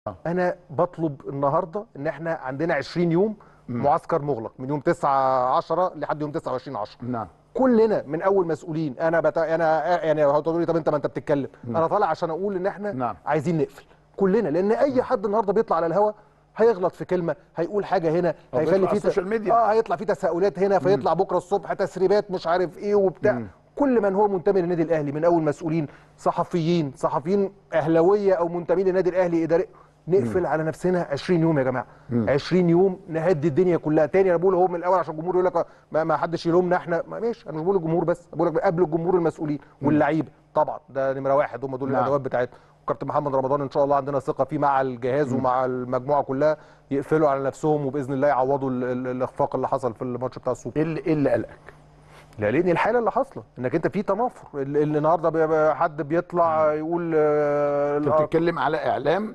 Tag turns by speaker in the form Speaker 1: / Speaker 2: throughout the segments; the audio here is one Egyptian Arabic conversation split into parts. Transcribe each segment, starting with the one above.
Speaker 1: انا بطلب النهارده ان احنا عندنا 20 يوم معسكر مغلق من يوم 9 10 لحد يوم 29 10
Speaker 2: نعم
Speaker 1: كلنا من اول مسؤولين انا بتا... انا يعني هتقولوا لي طب انت ما انت بتتكلم انا طالع عشان اقول ان احنا
Speaker 2: نعم.
Speaker 1: عايزين نقفل كلنا لان اي حد النهارده بيطلع على الهوا هيغلط في كلمه هيقول حاجه هنا
Speaker 2: أو
Speaker 1: هيخلي
Speaker 2: بيطلع على
Speaker 1: في
Speaker 2: السوشيال ميديا.
Speaker 1: اه هيطلع في تساؤلات هنا فيطلع بكره الصبح تسريبات مش عارف ايه وبتاع كل من هو منتمي للنادي الاهلي من اول مسؤولين صحفيين صحفيين اهلاويه او منتمين للنادي الاهلي اداري نقفل على نفسنا 20 يوم يا جماعه 20 يوم نهدي الدنيا كلها تاني انا بقول اهو من الاول عشان الجمهور يقول لك ما, ما حدش يلومنا احنا ما ماشي انا مش بقول الجمهور بس بقول لك قبل الجمهور المسؤولين واللعيبه طبعا ده نمره واحد هم دول
Speaker 2: نعم.
Speaker 1: الادوات بتاعتهم وكابتن محمد رمضان ان شاء الله عندنا ثقه فيه مع الجهاز ومع المجموعه كلها يقفلوا على نفسهم وباذن الله يعوضوا ال- ال- الاخفاق اللي حصل في الماتش بتاع السوبر
Speaker 2: ايه اللي ايه اللي قلقك؟
Speaker 1: لا لان الحاله اللي حاصله انك انت في تنافر ال- اللي النهارده بي- حد بيطلع يقول آه،
Speaker 2: انت بتتكلم على اعلام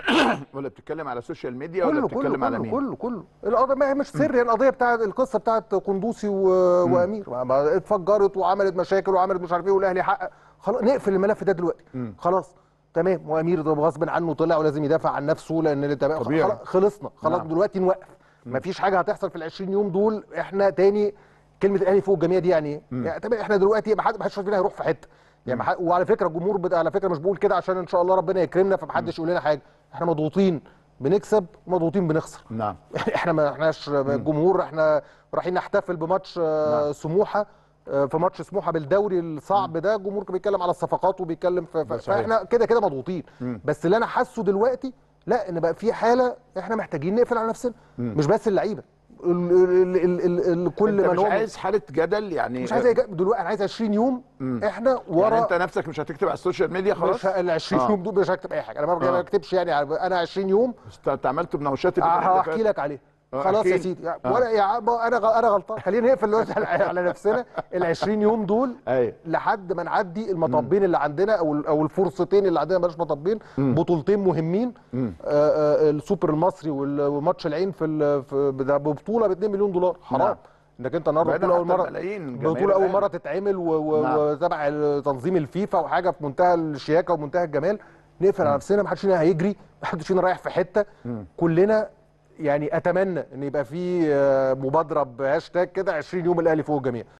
Speaker 2: ولا بتتكلم على سوشيال ميديا ولا
Speaker 1: كله كله
Speaker 2: بتتكلم على
Speaker 1: كله
Speaker 2: مين؟
Speaker 1: كله كله القضيه ما هي مش سر هي القضيه بتاعت القصه بتاعت قندوسي و... وامير ما- ما اتفجرت وعملت مشاكل وعملت مش عارف ايه والاهلي حقق خلاص نقفل الملف ده دلوقتي خلاص تمام وامير ده غصب عنه طلع ولازم يدافع عن نفسه لان اللي تمام
Speaker 2: طبيعي.
Speaker 1: خلاص خلصنا خلاص
Speaker 2: نعم.
Speaker 1: دلوقتي نوقف مفيش حاجه هتحصل في ال 20 يوم دول احنا تاني كلمه الاهلي فوق الجميع دي يعني ايه؟ يعني تمام احنا دلوقتي ما حد- ما حدش فينا هيروح في حته يعني ما حد- وعلى فكره الجمهور بت... على فكره مش بقول كده عشان ان شاء الله ربنا يكرمنا فمحدش يقول لنا حاجه احنا مضغوطين بنكسب ومضغوطين بنخسر
Speaker 2: نعم
Speaker 1: احنا ما احناش جمهور احنا رايحين نحتفل بماتش آه، سموحه آه، في ماتش سموحه بالدوري الصعب ده الجمهور كان بيتكلم على الصفقات وبيتكلم في
Speaker 2: ده
Speaker 1: ف-
Speaker 2: صحيح.
Speaker 1: فاحنا كده كده مضغوطين بس اللي انا حاسه دلوقتي لا ان بقى في حاله احنا محتاجين نقفل على نفسنا مش بس اللعيبه ال- ال- ال- ال- ال- كل
Speaker 2: انت
Speaker 1: من
Speaker 2: مش
Speaker 1: هو
Speaker 2: عايز حاله جدل يعني
Speaker 1: مش عايز أي- دلوقتي انا عايز 20 يوم احنا ورا
Speaker 2: يعني انت نفسك مش هتكتب على السوشيال ميديا خلاص
Speaker 1: مش ه- ال 20
Speaker 2: آه.
Speaker 1: يوم دول مش هكتب اي حاجه انا ما
Speaker 2: آه.
Speaker 1: ما بكتبش يعني انا 20 يوم
Speaker 2: است- انت عملت مناوشات اللي اللي
Speaker 1: هحكي
Speaker 2: فات.
Speaker 1: لك عليه
Speaker 2: آه،
Speaker 1: خلاص يا
Speaker 2: احكي.
Speaker 1: سيدي يعني
Speaker 2: آه.
Speaker 1: ولا يا عم انا غ- انا غلطان خلينا نقفل دلوقتي على- على نفسنا ال 20 يوم دول
Speaker 2: ايوه
Speaker 1: لحد ما نعدي المطبين اللي عندنا او ال- او الفرصتين اللي عندنا بلاش مطبين بطولتين مهمين آه آه السوبر المصري وال- وماتش العين في ال- في ده ببطوله ب 2 مليون دولار حرام
Speaker 2: نعم.
Speaker 1: انك انت النهارده
Speaker 2: بعيداً
Speaker 1: بطوله اول
Speaker 2: حتى
Speaker 1: مره
Speaker 2: الملايين جماهير
Speaker 1: بطوله اول
Speaker 2: الأهلي.
Speaker 1: مره تتعمل و- و-
Speaker 2: نعم.
Speaker 1: وتبع تنظيم الفيفا وحاجه في منتهى الشياكه ومنتهى الجمال نقفل على نفسنا ما حدش فينا هيجري ما حدش فينا رايح في حته كلنا يعني اتمنى ان يبقى في آه، مبادره بهاشتاج كده 20 يوم الاهلي فوق الجميع